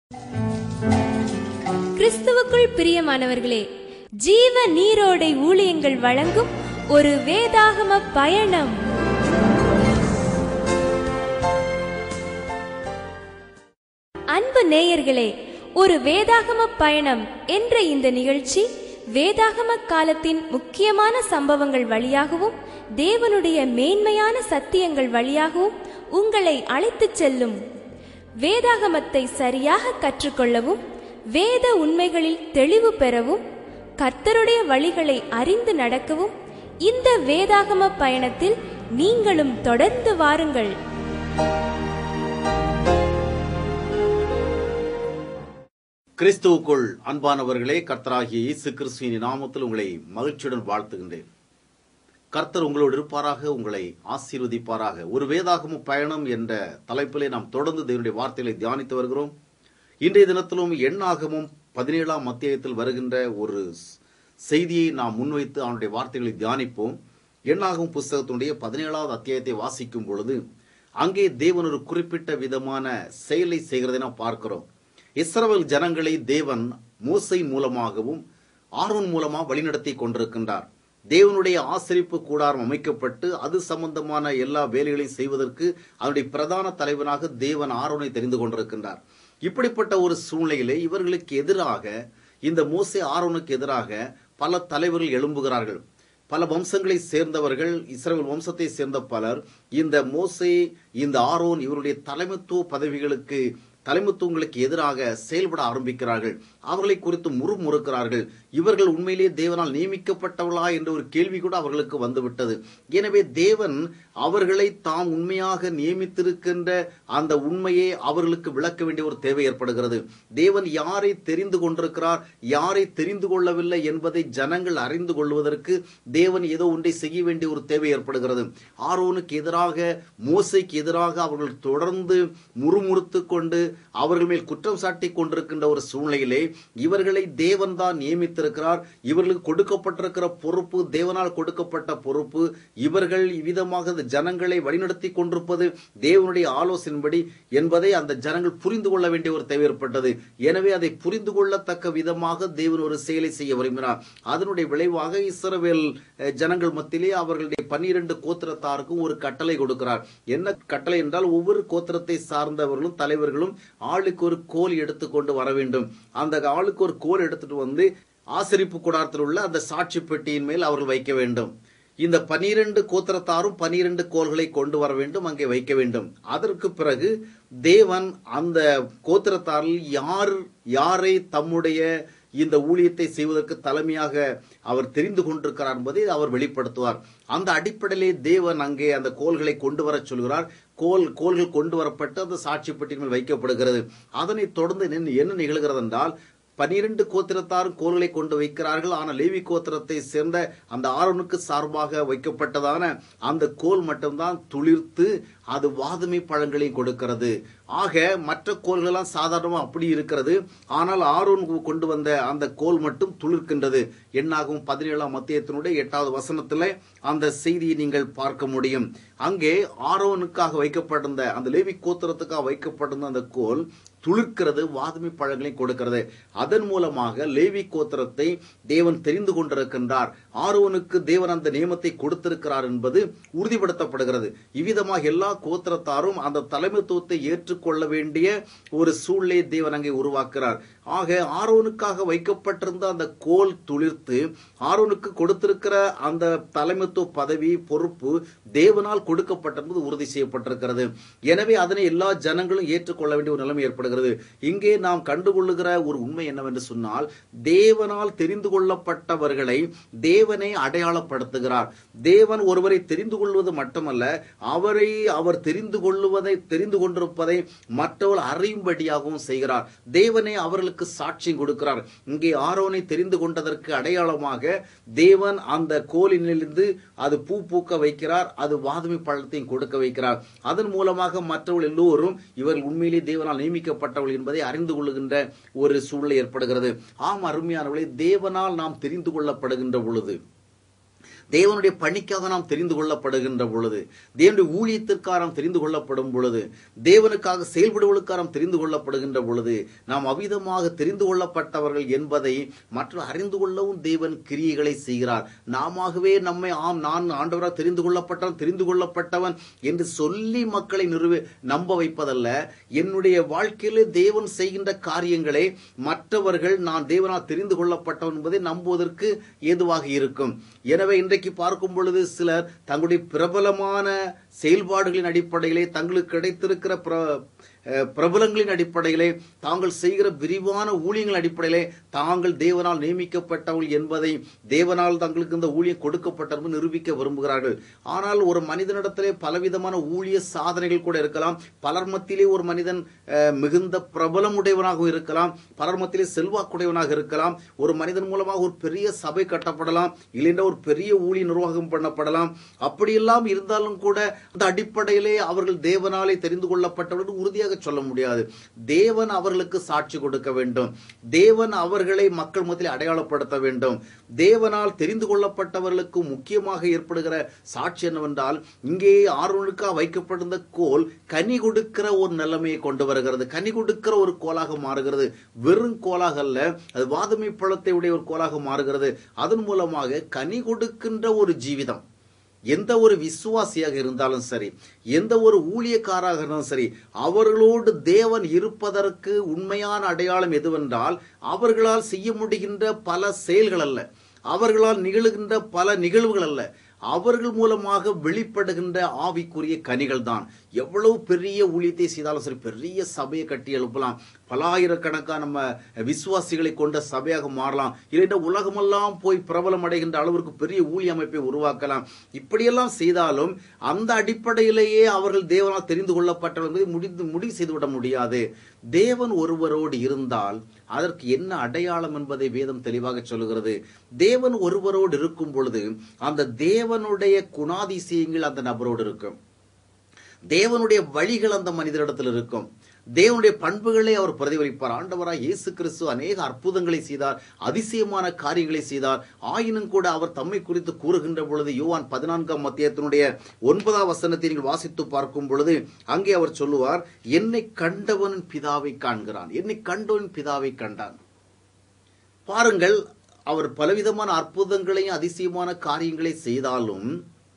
கிறிஸ்துவுக்குள் பிரியமானவர்களே ஜீவ நீரோடை ஊழியங்கள் வழங்கும் ஒரு வேதாகம பயணம் அன்பு நேயர்களே ஒரு வேதாகம பயணம் என்ற இந்த நிகழ்ச்சி வேதாகம காலத்தின் முக்கியமான சம்பவங்கள் வழியாகவும் தேவனுடைய மேன்மையான சத்தியங்கள் வழியாகவும் உங்களை அழைத்துச் செல்லும் வேதாகமத்தை சரியாக கற்றுக்கொள்ளவும் வேத உண்மைகளில் தெளிவு பெறவும் கர்த்தருடைய வழிகளை அறிந்து நடக்கவும் இந்த வேதாகம பயணத்தில் நீங்களும் தொடர்ந்து வாருங்கள் கிறிஸ்துவுக்குள் அன்பானவர்களே கர்த்தராகிய இயேசு கிறிஸ்துவின் நாமத்தில் உங்களை மகிழ்ச்சியுடன் வாழ்த்துகின்றேன் கர்த்தர் உங்களோடு இருப்பாராக உங்களை ஆசீர்வதிப்பாராக ஒரு வேதாகம பயணம் என்ற தலைப்பிலே நாம் தொடர்ந்து தேவனுடைய வார்த்தைகளை தியானித்து வருகிறோம் இன்றைய தினத்திலும் எண்ணாகமும் பதினேழாம் அத்தியாயத்தில் வருகின்ற ஒரு செய்தியை நாம் முன்வைத்து அவனுடைய வார்த்தைகளை தியானிப்போம் எண்ணாகும் புஸ்தகத்தினுடைய பதினேழாவது அத்தியாயத்தை வாசிக்கும் பொழுது அங்கே தேவன் ஒரு குறிப்பிட்ட விதமான செயலை செய்கிறதை நாம் பார்க்கிறோம் இஸ்ரவேல் ஜனங்களை தேவன் மோசை மூலமாகவும் ஆரோன் மூலமாக வழிநடத்தி கொண்டிருக்கின்றார் தேவனுடைய ஆசரிப்பு கூடாரம் அமைக்கப்பட்டு அது சம்பந்தமான எல்லா வேலைகளையும் செய்வதற்கு அதனுடைய பிரதான தலைவனாக தேவன் ஆரோனை தெரிந்து கொண்டிருக்கின்றார் இப்படிப்பட்ட ஒரு சூழ்நிலையிலே இவர்களுக்கு எதிராக இந்த மோசே ஆரோனுக்கு எதிராக பல தலைவர்கள் எழும்புகிறார்கள் பல வம்சங்களை சேர்ந்தவர்கள் இஸ்ரேல் வம்சத்தை சேர்ந்த பலர் இந்த மோசே இந்த ஆரோன் இவருடைய தலைமைத்துவ பதவிகளுக்கு தலைமைத்துவங்களுக்கு எதிராக செயல்பட ஆரம்பிக்கிறார்கள் அவர்களை குறித்து முறுமுறுக்கிறார்கள் இவர்கள் உண்மையிலேயே தேவனால் நியமிக்கப்பட்டவர்களா என்ற ஒரு கேள்வி கூட அவர்களுக்கு வந்துவிட்டது எனவே தேவன் அவர்களை தாம் உண்மையாக நியமித்திருக்கின்ற அந்த உண்மையை அவர்களுக்கு விளக்க வேண்டிய ஒரு தேவை ஏற்படுகிறது தேவன் யாரை தெரிந்து கொண்டிருக்கிறார் யாரை தெரிந்து கொள்ளவில்லை என்பதை ஜனங்கள் அறிந்து கொள்வதற்கு தேவன் ஏதோ ஒன்றை செய்ய வேண்டிய ஒரு தேவை ஏற்படுகிறது ஆரோனுக்கு எதிராக மோசைக்கு எதிராக அவர்கள் தொடர்ந்து முறுமுறுத்து கொண்டு அவர்கள் மேல் குற்றம் சாட்டி கொண்டிருக்கின்ற ஒரு சூழ்நிலையிலே இவர்களை தேவன் தான் நியமித்திருக்கிறார் இவர்களுக்கு கொடுக்கப்பட்டிருக்கிற பொறுப்பு தேவனால் கொடுக்கப்பட்ட பொறுப்பு இவர்கள் இவ்விதமாக இந்த ஜனங்களை வழிநடத்தி கொண்டிருப்பது தேவனுடைய ஆலோசனைப்படி என்பதை அந்த ஜனங்கள் புரிந்து கொள்ள வேண்டிய ஒரு தேவை ஏற்பட்டது எனவே அதை புரிந்து கொள்ளத்தக்க விதமாக தேவன் ஒரு செயலை செய்ய விரும்பினார் அதனுடைய விளைவாக இஸ்ரவேல் அஹ், ஜனங்கள் மத்தியிலே அவர்களுடைய பன்னிரண்டு கோத்திரத்தாருக்கும் ஒரு கட்டளை கொடுக்கிறார் என்ன கட்டளை என்றால் ஒவ்வொரு கோத்திரத்தை சார்ந்தவர்களும் தலைவர்களும் ஆளுக்கு ஒரு கோல் எடுத்துக்கொண்டு வர வேண்டும் அந்த ஆளுக்கு ஒரு கோல் எடுத்துட்டு வந்து ஆசரிப்பு கூடாரத்தில் உள்ள அந்த சாட்சி பெட்டியின் மேல் அவர்கள் வைக்க வேண்டும் இந்த பனிரெண்டு கோத்திரத்தாரும் பனிரெண்டு கோல்களை கொண்டு வர வேண்டும் அங்கே வைக்க வேண்டும் அதற்கு பிறகு தேவன் அந்த கோத்திரத்தாரில் யார் யாரை தம்முடைய இந்த ஊழியத்தை செய்வதற்கு தலைமையாக அவர் தெரிந்து கொண்டிருக்கிறார் என்பதை அவர் வெளிப்படுத்துவார் அந்த அடிப்படையிலே தேவன் அங்கே அந்த கோல்களை கொண்டு வர சொல்கிறார் கோல் கோல்கள் கொண்டு வரப்பட்டு அந்த சாட்சி பெட்டியின் மேல் வைக்கப்படுகிறது அதனைத் தொடர்ந்து என்ன- என்ன நிகழ்கிறது என்றால் பனிரெண்டு கோத்திரத்தாரும் கோல்களை கொண்டு வைக்கிறார்கள் ஆனால் லேவி கோத்திரத்தை சேர்ந்த அந்த ஆரோனுக்கு சார்பாக வைக்கப்பட்டதான அந்த கோல் மட்டும்தான் துளிர்த்து அது வாதுமை பழங்களையும் கொடுக்கிறது ஆக மற்ற கோல்களெல்லாம் சாதாரணமாக அப்படி இருக்கிறது ஆனால் ஆரோன் கொண்டு வந்த அந்த கோல் மட்டும் துளிர்க்கின்றது என்னாகும் பதினேழாம் மத்தியத்தினுடைய எட்டாவது வசனத்தில் அந்த செய்தியை நீங்கள் பார்க்க முடியும் அங்கே ஆரோனுக்காக வைக்கப்பட்டிருந்த அந்த லேவி கோத்திரத்துக்காக வைக்கப்பட்டிருந்த அந்த கோல் துளிர்க்கிறது வாதுமை பழங்களையும் கொடுக்கிறது அதன் மூலமாக லேவி கோத்திரத்தை தேவன் தெரிந்து கொண்டிருக்கின்றார் ஆரோனுக்கு தேவன் அந்த நியமத்தை கொடுத்திருக்கிறார் என்பது உறுதிப்படுத்தப்படுகிறது இவ்விதமாக எல்லா கோத்திரத்தாரும் அந்த தலைமைத்துவத்தை ஏற்றுக்கொள்ள வேண்டிய ஒரு சூழ்நிலையை தேவன் அங்கே உருவாக்குறார் ஆக ஆரோனுக்காக வைக்கப்பட்டிருந்த அந்த கோல் துளிர்த்து ஆரோனுக்கு கொடுத்திருக்கிற அந்த தலைமைத்துவ பதவி பொறுப்பு தேவனால் கொடுக்கப்பட்டிருப்பது உறுதி செய்யப்பட்டிருக்கிறது எனவே அதனை எல்லா ஜனங்களும் ஏற்றுக்கொள்ள வேண்டிய ஒரு நிலைமை ஏற்படுகிறது இங்கே நாம் கண்டுகொள்ளுகிற ஒரு உண்மை என்னவென்று சொன்னால் தேவனால் தெரிந்து கொள்ளப்பட்டவர்களை தேவனை அடையாளப்படுத்துகிறார் தேவன் ஒருவரை தெரிந்து கொள்வது மட்டுமல்ல அவரை அவர் தெரிந்து கொள்ளுவதை தெரிந்து கொண்டிருப்பதை மற்றவர்கள் அறியும்படியாகவும் செய்கிறார் தேவனை அவர்களுக்கு சாட்சியம் கொடுக்கிறார் இங்கே ஆரோனை தெரிந்து கொண்டதற்கு அடையாளமாக தேவன் அந்த கோலினிலிருந்து அது பூ பூக்க வைக்கிறார் அது வாதுமை பழத்தையும் கொடுக்க வைக்கிறார் அதன் மூலமாக மற்றவர்கள் எல்லோரும் இவர்கள் உண்மையிலே தேவனால் நியமிக்கப்பட்டவர்கள் என்பதை அறிந்து கொள்ளுகின்ற ஒரு சூழ்நிலை ஏற்படுகிறது ஆம் அருமையானவர்களே தேவனால் நாம் தெரிந்து கொள்ளப்படுகின்ற பொழுது தேவனுடைய பணிக்காக நாம் தெரிந்து கொள்ளப்படுகின்ற பொழுது தேவனுடைய ஊழியத்திற்காக நாம் தெரிந்து கொள்ளப்படும் பொழுது தேவனுக்காக செயல்படுவதற்காக நாம் தெரிந்து கொள்ளப்படுகின்ற பொழுது நாம் அவிதமாக தெரிந்து கொள்ளப்பட்டவர்கள் என்பதை மற்ற அறிந்து கொள்ளவும் தேவன் கிரியைகளை செய்கிறார் நாமவே நம்மை ஆம் நான் ஆண்டவராக தெரிந்து கொள்ளப்பட்டவன் தெரிந்து கொள்ளப்பட்டவன் என்று சொல்லி மக்களை நிறுவ நம்ப வைப்பதல்ல என்னுடைய வாழ்க்கையிலே தேவன் செய்கின்ற காரியங்களை மற்றவர்கள் நான் தேவனால் தெரிந்து கொள்ளப்பட்டவன் என்பதை நம்புவதற்கு ஏதுவாக இருக்கும் எனவே இன்றைக்கு பார்க்கும் பொழுது சிலர் தங்களுடைய பிரபலமான செயல்பாடுகளின் அடிப்படையிலே தங்களுக்கு கிடைத்திருக்கிற பிர- அஹ், பிரபலங்களின் அடிப்படையிலே தாங்கள் செய்கிற விரிவான ஊழியங்கள் அடிப்படையிலே தாங்கள் தேவனால் நியமிக்கப்பட்டவர்கள் என்பதை தேவனால் தங்களுக்கு இந்த ஊழியம் கொடுக்கப்பட்டது நிரூபிக்க விரும்புகிறார்கள் ஆனால் ஒரு மனிதனிடத்திலே பலவிதமான ஊழிய சாதனைகள் கூட இருக்கலாம் பலர் மத்தியிலே ஒரு மனிதன் அஹ், மிகுந்த பிரபலமுடையவனாகவும் இருக்கலாம் பலர் மத்தியிலே செல்வாக்குடையவனாக இருக்கலாம் ஒரு மனிதன் மூலமாக ஒரு பெரிய சபை கட்டப்படலாம் இல்லைன்னா ஒரு பெரிய ஊழிய நிர்வாகம் பண்ணப்படலாம் அப்படியெல்லாம் இருந்தாலும் கூட அந்த அடிப்படையிலே அவர்கள் தேவனாலே தெரிந்து கொள்ளப்பட்டவர்கள் உறுதியாக சொல்ல முடியாது தேவன் அவர்களுக்கு சாட்சி கொடுக்க வேண்டும் தேவன் அவர்களை மக்கள் மத்தியில் அடையாளப்படுத்த வேண்டும் தேவனால் தெரிந்து கொள்ளப்பட்டவர்களுக்கு முக்கியமாக ஏற்படுகிற சாட்சி என்னவென்றால் இங்கே ஆர்வனுக்காக வைக்கப்பட்டிருந்த கோல் கனி கொடுக்கிற ஒரு நிலைமையை கொண்டு வருகிறது கனி கொடுக்கிற ஒரு கோலாக மாறுகிறது வெறும் கோலாக அல்ல அது வாதுமை பழத்தை உடைய ஒரு கோலாக மாறுகிறது அதன் மூலமாக கனி கொடுக்கின்ற ஒரு ஜீவிதம் எந்த ஒரு விசுவாசியாக இருந்தாலும் சரி எந்த ஒரு ஊழியக்காராக இருந்தாலும் சரி அவர்களோடு தேவன் இருப்பதற்கு உண்மையான அடையாளம் எதுவென்றால் அவர்களால் செய்ய முடிகின்ற பல செயல்கள் அல்ல அவர்களால் நிகழுகின்ற பல நிகழ்வுகள் அல்ல அவர்கள் மூலமாக வெளிப்படுகின்ற ஆவிக்குரிய கனிகள் தான் எவ்வளவு பெரிய ஊழியத்தை செய்தாலும் சரி பெரிய சபையை கட்டி எழுப்பலாம் பலாயிரக்கணக்கான நம்ம விசுவாசிகளை கொண்ட சபையாக மாறலாம் இல்லைன்னா உலகமெல்லாம் போய் பிரபலம் அடைகின்ற அளவிற்கு பெரிய ஊழிய அமைப்பை உருவாக்கலாம் இப்படியெல்லாம் செய்தாலும் அந்த அடிப்படையிலேயே அவர்கள் தேவனால் தெரிந்து கொள்ளப்பட்டவர்கள் என்பதை முடிந்து முடிவு செய்துவிட முடியாது தேவன் ஒருவரோடு இருந்தால் அதற்கு என்ன அடையாளம் என்பதை வேதம் தெளிவாக சொல்லுகிறது தேவன் ஒருவரோடு இருக்கும் பொழுது அந்த தேவனுடைய குணாதிசயங்கள் அந்த நபரோடு இருக்கும் தேவனுடைய வழிகள் அந்த மனிதரிடத்தில் இருக்கும் தேவனுடைய பண்புகளை அவர் பிரதிபலிப்பார் ஆண்டவராய் இயேசு கிறிஸ்து அநேக அற்புதங்களை செய்தார் அதிசயமான காரியங்களை செய்தார் ஆயினும் கூட அவர் தம்மை குறித்து கூறுகின்ற பொழுது யோவான் பதினான்காம் மத்தியத்தினுடைய ஒன்பதாம் வசனத்தை நீங்கள் வாசித்து பார்க்கும் பொழுது அங்கே அவர் சொல்லுவார் என்னை கண்டவன் பிதாவை காண்கிறான் என்னை கண்டவன் பிதாவை கண்டான் பாருங்கள் அவர் பலவிதமான அற்புதங்களையும் அதிசயமான காரியங்களை செய்தாலும்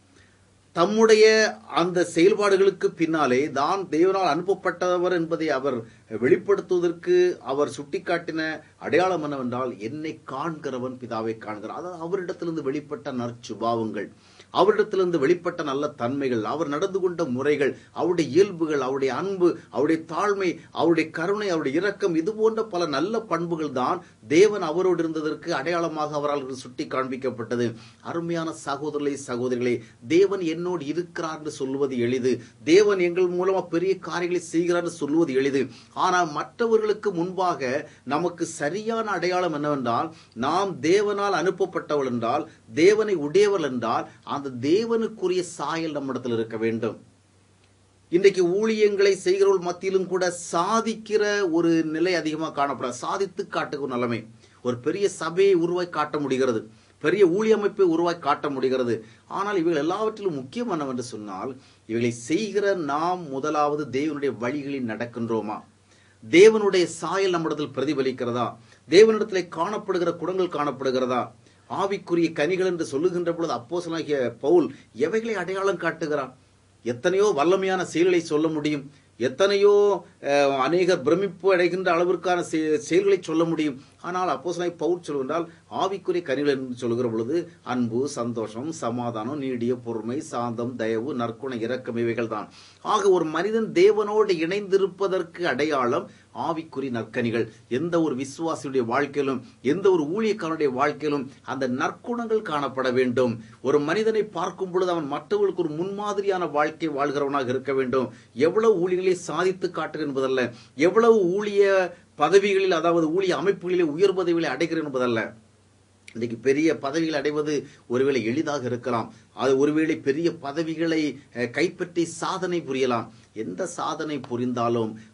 தம்முடைய அந்த செயல்பாடுகளுக்கு பின்னாலே தான் தேவனால் அனுப்பப்பட்டவர் என்பதை அவர் வெளிப்படுத்துவதற்கு அவர் சுட்டிக்காட்டின அடையாளம் என்னவென்றால் என்னை காண்கிறவன் பிதாவை காண்கிறார் அதாவது அவரிடத்திலிருந்து வெளிப்பட்ட நற்சுபாவங்கள் அவரிடத்திலிருந்து வெளிப்பட்ட நல்ல தன்மைகள் அவர் நடந்து கொண்ட முறைகள் அவருடைய இயல்புகள் அவருடைய அன்பு அவருடைய தாழ்மை அவருடைய கருணை அவருடைய இரக்கம் இது போன்ற பல நல்ல பண்புகள் தான் தேவன் அவரோடு இருந்ததற்கு அடையாளமாக அவரால் சுட்டி காண்பிக்கப்பட்டது அருமையான சகோதரர்களே சகோதரிகளே தேவன் என்னோடு இருக்கிறார் என்று சொல்லுவது எளிது தேவன் எங்கள் மூலமா பெரிய காரியங்களை செய்கிறார் என்று சொல்லுவது எளிது ஆனால் மற்றவர்களுக்கு முன்பாக நமக்கு சரியான அடையாளம் என்னவென்றால் நாம் தேவனால் அனுப்பப்பட்டவள் என்றால் தேவனை உடையவள் என்றால் அந்த தேவனுக்குரிய சாயல் நம்மிடத்தில் இருக்க வேண்டும் இன்றைக்கு ஊழியங்களை செய்கிறவர்கள் மத்தியிலும் கூட சாதிக்கிற ஒரு நிலை அதிகமாக காணப்படாது சாதித்து காட்டுகிற நிலைமை ஒரு பெரிய சபையை உருவாக்கி காட்ட முடிகிறது பெரிய ஊழிய அமைப்பை உருவாக்கி காட்ட முடிகிறது ஆனால் இவைகள் எல்லாவற்றிலும் முக்கியம் என்னவென்று சொன்னால் இவைகளை செய்கிற நாம் முதலாவது தேவனுடைய வழிகளில் நடக்கின்றோமா தேவனுடைய சாயல் நம்மிடத்தில் பிரதிபலிக்கிறதா தேவனிடத்தில் காணப்படுகிற குணங்கள் காணப்படுகிறதா ஆவிக்குரிய கனிகள் என்று சொல்லுகின்ற பொழுது அப்போசனாகிய பவுல் எவைகளை அடையாளம் காட்டுகிறான் எத்தனையோ வல்லமையான செயல்களை சொல்ல முடியும் எத்தனையோ அஹ், அநேகர் பிரமிப்பு அடைகின்ற அளவிற்கான செ- செயல்களை சொல்ல முடியும் ஆனால் அப்போஸ்தலனாகிய பவுல் சொல்கின்றால் ஆவிக்குரிய கனிகள் என்று சொல்கிற பொழுது அன்பு சந்தோஷம் சமாதானம் நீடிய பொறுமை சாந்தம் தயவு நற்குண இரக்கம் இவைகள் தான் ஆக ஒரு மனிதன் தேவனோடு இணைந்திருப்பதற்கு அடையாளம் ஆவிக்குறி நற்கனிகள் எந்த ஒரு விசுவாசியுடைய வாழ்க்கையிலும் எந்த ஒரு ஊழியக்காரனுடைய வாழ்க்கையிலும் அந்த நற்குணங்கள் காணப்பட வேண்டும் ஒரு மனிதனை பார்க்கும் பொழுது அவன் மற்றவர்களுக்கு ஒரு முன்மாதிரியான வாழ்க்கை வாழ்கிறவனாக இருக்க வேண்டும் எவ்வளவு ஊழியர்களை சாதித்து காட்டுகிறேன் என்பதல்ல எவ்வளவு ஊழிய பதவிகளில் அதாவது ஊழிய அமைப்புகளிலே உயர் பதவிகளை அடைகிறேன் என்பதல்ல இன்னைக்கு பெரிய பதவிகள் அடைவது ஒருவேளை எளிதாக இருக்கலாம் அது ஒருவேளை பெரிய பதவிகளை அஹ், கைப்பற்றி சாதனை புரியலாம் எந்த சாதனை புரிந்தாலும்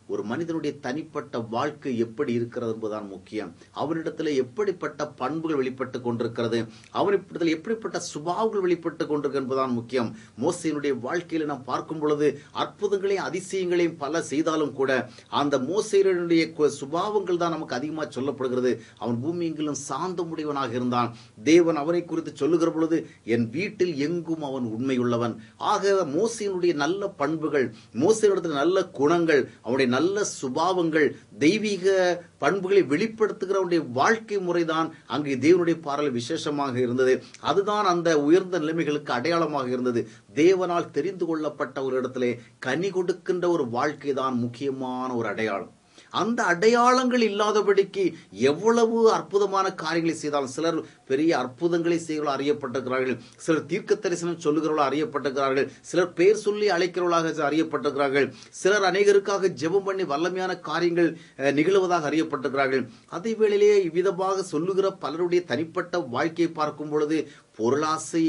ஒரு மனிதனுடைய தனிப்பட்ட வாழ்க்கை எப்படி இருக்கிறது என்பதுதான் முக்கியம் அவனிடத்தில் எப்படிப்பட்ட பண்புகள் வெளிப்பட்டு கொண்டிருக்கிறது அவனிடத்தில் எப்படிப்பட்ட சுபாவங்கள் வெளிப்பட்டு கொண்டிருக்கிறது என்பதுதான் முக்கியம் மோசையினுடைய வாழ்க்கையில நாம் பார்க்கும் பொழுது அற்புதங்களையும் அதிசயங்களையும் பல செய்தாலும் கூட அந்த மோசையினுடைய கு- சுபாவங்கள் தான் நமக்கு அதிகமாக சொல்லப்படுகிறது அவன் பூமி எங்கிலும் சாந்தமுடையவனாக இருந்தான் தேவன் அவனை குறித்து சொல்லுகிற பொழுது என் வீட்டில் எங்கும் அவன் உண்மையுள்ளவன் ஆக மோசையினுடைய நல்ல பண்புகள் மோசையிடத்தில் நல்ல குணங்கள் அவனுடைய நல்ல சுபாவங்கள் தெய்வீக பண்புகளை வெளிப்படுத்துகிறவனுடைய வாழ்க்கை முறைதான் அங்கே தேவனுடைய பாடல் விசேஷமாக இருந்தது அதுதான் அந்த உயர்ந்த நிலைமைகளுக்கு அடையாளமாக இருந்தது தேவனால் தெரிந்து கொள்ளப்பட்ட ஒரு இடத்திலே கனி கொடுக்கின்ற ஒரு வாழ்க்கை தான் முக்கியமான ஒரு அடையாளம் அந்த அடையாளங்கள் இல்லாதபடிக்கு எவ்வளவு அற்புதமான காரியங்களை செய்தாலும் சிலர் பெரிய அற்புதங்களை செய்கிறவர்கள் அறியப்பட்டிருக்கிறார்கள் சிலர் தீர்க்க தரிசனம் சொல்லுகிறவர்கள் அறியப்பட்டிருக்கிறார்கள் சிலர் பெயர் சொல்லி அழைக்கிறவர்களாக அறியப்பட்டிருக்கிறார்கள் சிலர் அநேகருக்காக ஜெபம் பண்ணி வல்லமையான காரியங்கள் அஹ், நிகழ்வதாக அறியப்பட்டிருக்கிறார்கள் அதே வேளையிலே இவ்விதமாக சொல்லுகிற பலருடைய தனிப்பட்ட வாழ்க்கையை பார்க்கும் பொழுது பொருளாசை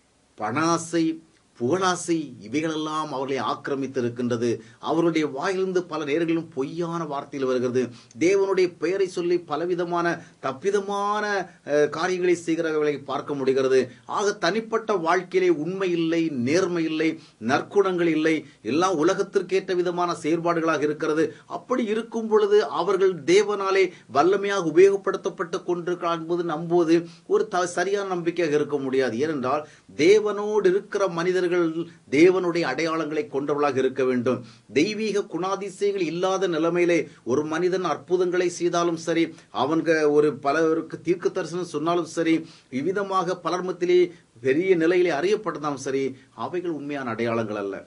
பணாசை புகழாசை இவைகளெல்லாம் அவர்களை ஆக்கிரமித்து இருக்கின்றது அவருடைய வாயிலிருந்து பல நேரங்களிலும் பொய்யான வார்த்தைகள் வருகிறது தேவனுடைய பெயரை சொல்லி பலவிதமான தப்பிதமான அஹ், காரியங்களை செய்கிறவர்களை பார்க்க முடிகிறது ஆக தனிப்பட்ட வாழ்க்கையிலே உண்மை இல்லை நேர்மை இல்லை நற்குணங்கள் இல்லை எல்லாம் உலகத்திற்கேற்ற விதமான செயல்பாடுகளாக இருக்கிறது அப்படி இருக்கும் பொழுது அவர்கள் தேவனாலே வல்லமையாக உபயோகப்படுத்தப்பட்டு கொண்டிருக்கிறார் என்பது நம்புவது ஒரு த- சரியான நம்பிக்கையாக இருக்க முடியாது ஏனென்றால் தேவனோடு இருக்கிற மனிதர்கள் தேவனுடைய அடையாளங்களை கொண்டவர்களாக இருக்க வேண்டும் தெய்வீக குணாதிசயங்கள் இல்லாத நிலைமையிலே ஒரு மனிதன் அற்புதங்களை செய்தாலும் சரி அவன்க ஒரு பலருக்கு தீர்க்க தரிசனம் சொன்னாலும் சரி இவ்விதமாக பலர் மத்தியிலே பெரிய நிலையிலே அறியப்பட்டதாலும் சரி அவைகள் உண்மையான அடையாளங்கள் அல்ல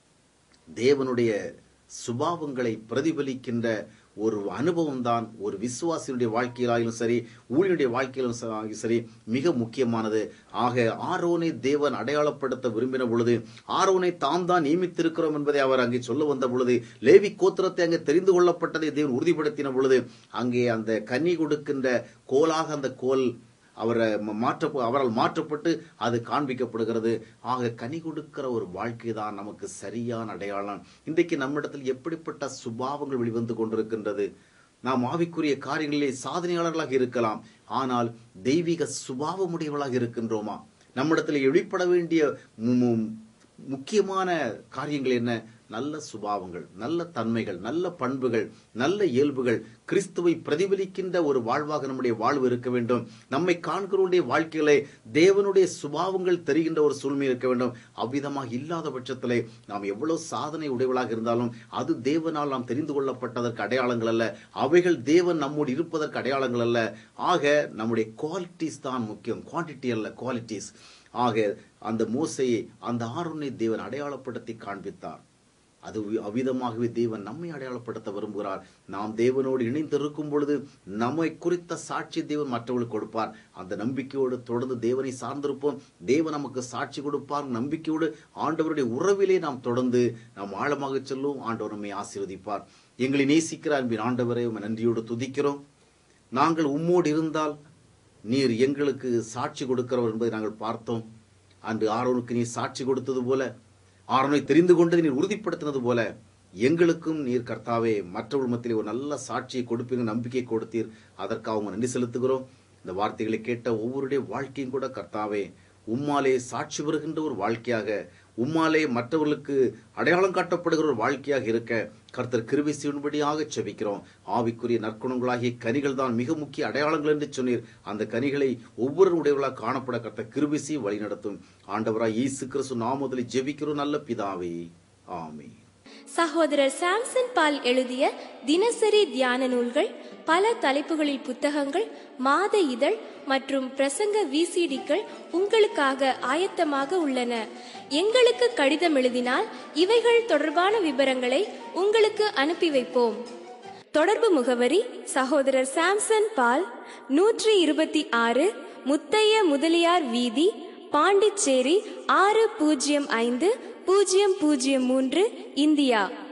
தேவனுடைய சுபாவங்களை பிரதிபலிக்கின்ற ஒரு அனுபவம் தான் ஒரு விசுவாசியுடைய வாழ்க்கையிலாயும் சரி ஊழியனுடைய வாழ்க்கையிலும் ச- சரி மிக முக்கியமானது ஆக ஆரோனை தேவன் அடையாளப்படுத்த விரும்பின பொழுது ஆரோனை தாம் தான் நியமித்திருக்கிறோம் என்பதை அவர் அங்கே சொல்ல வந்த பொழுது லேவி கோத்திரத்தை அங்கே தெரிந்து கொள்ளப்பட்டதை தேவன் உறுதிப்படுத்தின பொழுது அங்கே அந்த கன்னி கொடுக்கின்ற கோலாக அந்த கோல் அவரை ம- மாற்ற அவரால் மாற்றப்பட்டு அது காண்பிக்கப்படுகிறது ஆக கனி கொடுக்கிற ஒரு வாழ்க்கை தான் நமக்கு சரியான அடையாளம் இன்றைக்கு நம்மிடத்தில் எப்படிப்பட்ட சுபாவங்கள் வெளிவந்து கொண்டிருக்கின்றது நாம் ஆவிக்குரிய காரியங்களிலே சாதனையாளர்களாக இருக்கலாம் ஆனால் தெய்வீக சுபாவமுடையவர்களாக இருக்கின்றோமா நம்மிடத்தில் வெளிப்பட வேண்டிய மு- மு- முக்கியமான காரியங்கள் என்ன நல்ல சுபாவங்கள் நல்ல தன்மைகள் நல்ல பண்புகள் நல்ல இயல்புகள் கிறிஸ்துவை பிரதிபலிக்கின்ற ஒரு வாழ்வாக நம்முடைய வாழ்வு இருக்க வேண்டும் நம்மை காண்கிறவருடைய வாழ்க்கையிலே தேவனுடைய சுபாவங்கள் தெரிகின்ற ஒரு சூழ்நிலை இருக்க வேண்டும் அவ்விதமாக இல்லாத பட்சத்திலே நாம் எவ்வளவு சாதனை உடையவளாக இருந்தாலும் அது தேவனால் நாம் தெரிந்து கொள்ளப்பட்டதற்கு அடையாளங்கள் அல்ல அவைகள் தேவன் நம்மோடு இருப்பதற்கு அடையாளங்கள் அல்ல ஆக நம்முடைய குவாலிட்டிஸ் தான் முக்கியம் குவான்டிட்டி அல்ல குவாலிட்டிஸ் ஆக அந்த மோசையை அந்த ஆறுனை தேவன் அடையாளப்படுத்தி காண்பித்தார் அது வி- அவ்விதமாகவே தேவன் நம்மை அடையாளப்படுத்த விரும்புகிறார் நாம் தேவனோடு இணைந்து இருக்கும் பொழுது நம்மை குறித்த சாட்சி தேவன் மற்றவர்களுக்கு கொடுப்பார் அந்த நம்பிக்கையோடு தொடர்ந்து தேவனை சார்ந்திருப்போம் தேவன் நமக்கு சாட்சி கொடுப்பார் நம்பிக்கையோடு ஆண்டவருடைய உறவிலே நாம் தொடர்ந்து நாம் ஆழமாக செல்லும் ஆண்டவர் நம்மை ஆசீர்வதிப்பார் எங்களை நேசிக்கிற அன்பின் ஆண்டவரை உம்மை நன்றியோடு துதிக்கிறோம் நாங்கள் உம்மோடு இருந்தால் நீர் எங்களுக்கு சாட்சி கொடுக்கிறவர் என்பதை நாங்கள் பார்த்தோம் அன்று ஆரோனுக்கு நீர் சாட்சி கொடுத்தது போல ஆரோனை தெரிந்து கொண்டதை நீர் உறுதிப்படுத்தினது போல எங்களுக்கும் நீர் கர்த்தாவே மற்றவர்கள் மத்தியிலே ஒரு நல்ல சாட்சியை கொடுப்பீங்க நம்பிக்கை கொடுத்தீர் அதற்காக உங்க நன்றி செலுத்துகிறோம் இந்த வார்த்தைகளை கேட்ட ஒவ்வொருடைய வாழ்க்கையும் கூட கர்த்தாவே உம்மாலே சாட்சி வருகின்ற ஒரு வாழ்க்கையாக உம்மாலே மற்றவர்களுக்கு அடையாளம் காட்டப்படுகிற ஒரு வாழ்க்கையாக இருக்க கர்த்தர் கிருபை செய்யும்படியாக செபிக்கிறோம் ஆவிக்குரிய நற்குணங்களாகிய கனிகள் தான் மிக முக்கிய அடையாளங்கள் என்று சொன்னீர் அந்த கனிகளை ஒவ்வொரு உடையவர்களாக காணப்பட கர்த்தர் கிருபை செய்து வழிநடத்தும் ஆண்டவராய் இயேசு கிறிஸ்து நாமத்தில் ஜெபிக்கிறோம் நல்ல பிதாவே ஆமே சகோதரர் சாம்சன் பால் எழுதிய தினசரி தியான நூல்கள் பல தலைப்புகளில் புத்தகங்கள் மாத இதழ் மற்றும் பிரசங்க விசிடிக்கள் உங்களுக்காக ஆயத்தமாக உள்ளன எங்களுக்கு கடிதம் எழுதினால் இவைகள் தொடர்பான விவரங்களை உங்களுக்கு அனுப்பி வைப்போம் தொடர்பு முகவரி சகோதரர் சாம்சன் பால் நூற்றி இருபத்தி ஆறு முத்தைய முதலியார் வீதி பாண்டிச்சேரி ஆறு பூஜ்ஜியம் ஐந்து பூஜ்ஜியம் பூஜ்ஜியம் மூன்று இந்தியா